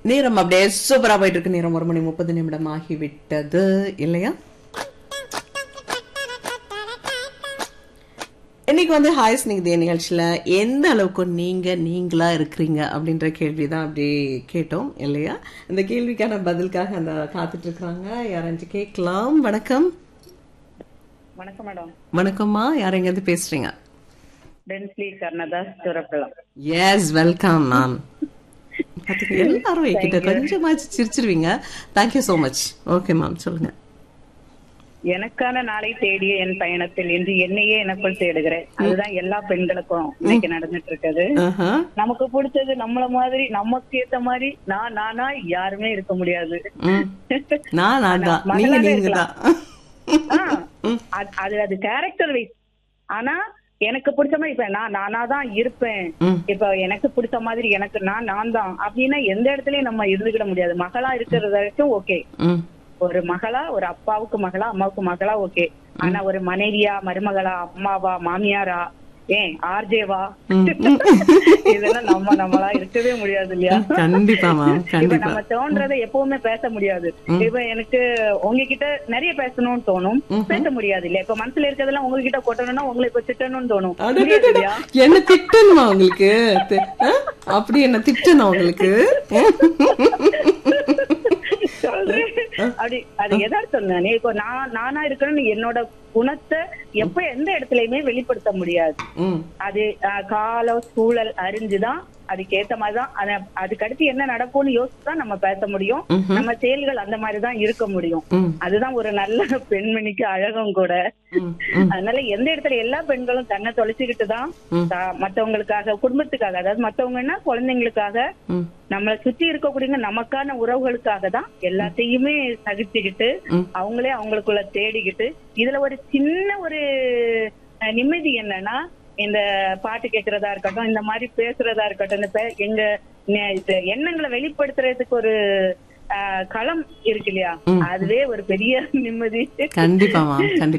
நேரம் அப்படியே சூப்பரா போயிட்டு இருக்கு நேரம் ஒரு மணி முப்பது நிமிடம் ஆகிவிட்டது இல்லையா இன்னைக்கு வந்து ஹாய் ஸ்னிக்தே நிகழ்ச்சியில எந்த அளவுக்கு நீங்க நீங்களா இருக்கிறீங்க அப்படின்ற கேள்விதான் அப்படி கேட்டோம் இல்லையா இந்த கேள்விக்கான பதிலுக்காக அந்த காத்துட்டு இருக்கிறாங்க யாராச்சும் கேட்கலாம் வணக்கம் வணக்கம் மேடம் வணக்கம்மா யார் எங்கேருந்து பேசுறீங்க டென்ஸ்லி Karnadas Surappallam yes welcome ma'am எல்லாரும் என்கிட்ட கொஞ்சமாச்சு சிரிச்சிருவீங்க thank you so much okay ma'am சொல்லுங்க எனக்கான நாளை தேடிய என் பயணத்தில் இன்று என்னையே எனக்குள் தேடுகிறேன் அதுதான் எல்லா பெண்களுக்கும் இன்னைக்கு நடந்துட்டு இருக்குது ஆஹா. நமக்கு பிடிச்சது நம்மள மாதிரி நமக்கு ஏத்த மாதிரி நான் நானா யாருமே இருக்க முடியாது ம். நான் நான் தான் நீங்க மகளாவே நீங்க தான் ஆ, அது- அது அது கேரக்டர் வைஸ் ஆனா எனக்கு பிடிச்ச மாதிரி இப்ப நான் நானா தான் இருப்பேன் ம். இப்ப எனக்கு பிடிச்ச மாதிரி எனக்கு நான் நான் தான் அப்படின்னா எந்த இடத்துலயும் நம்ம இருந்துக்கிட முடியாது மகளா இருக்கிறது வரைக்கும் ஓகே ம். ஒரு மகளா ஒரு அப்பாவுக்கு மகளா அம்மாவுக்கு மகளா ஓகே ஆனா ஒரு மனைவியா மருமகளா அம்மாவா மாமியாரா ஏன் ஆர்ஜேவா இதெல்லாம் நம்ம நம்மளா இருக்கவே முடியாது இல்லையா கண்டிப்பா மேம் இப்ப கண்டிப்பா நம்ம தோன்றதை எப்பவுமே பேச முடியாது இப்ப எனக்கு உங்ககிட்ட நிறைய பேசணும்னு தோணும் பேச முடியாது இல்லையா இப்ப மனசுல இருக்கிறதெல்லாம் உங்ககிட்ட கொட்டணும்னா உங்களை இப்ப திட்டணும்னு தோணும் முடியாது இல்லையா என்ன திட்டணுமா உங்களுக்கு தி- ஆ? அப்படி என்ன திட்டணும் உங்களுக்கு சொல்றேன். அப்படி அது எதார்த்தம் தானே இப்போ நான் நானா இருக்கணும்னு என்னோட குணத்தை எப்ப எந்த இடத்துலயுமே வெளிப்படுத்த முடியாது ம். அது அஹ், காலம் சூழல் அறிஞ்சுதான் அதுக்கேத்த மாதிரிதான் அத- அதுக்கடுத்து என்ன நடக்கும்னு யோசிச்சுதான் நம்ம பேச முடியும் நம்ம செயல்கள் அந்த மாதிரிதான் இருக்க முடியும் ம். அதுதான் ஒரு நல்ல பெண்மணிக்கு அழகும் கூட ம். ம். அதனால எந்த இடத்துல எல்லா பெண்களும் தன்னை தொலைச்சுக்கிட்டு தான் ம். தா- மத்தவங்களுக்காக குடும்பத்துக்காக அதாவது மத்தவங்கன்னா குழந்தைங்களுக்காக ம். நம்மளை சுத்தி இருக்கக்கூடிய நமக்கான உறவுகளுக்காக தான் எல்லாத்தையுமே சகிச்சுக்கிட்டு ம். அவங்களே அவங்களுக்குள்ள தேடிக்கிட்டு இதுல ஒரு சின்ன ஒரு அஹ், நிம்மதி என்னன்னா இந்த பாட்டு கேட்கறதா இருக்கட்டும் இந்த மாதிரி பேசுறதா இருக்கட்டும் இந்த பே- எங்க நெ- இது எண்ணங்களை வெளிப்படுத்துறதுக்கு ஒரு அஹ், களம் இருக்கு இல்லையா அதுவே ஒரு பெரிய நிம்மதி கண்டிப்பா மேம் கண்டிப்பா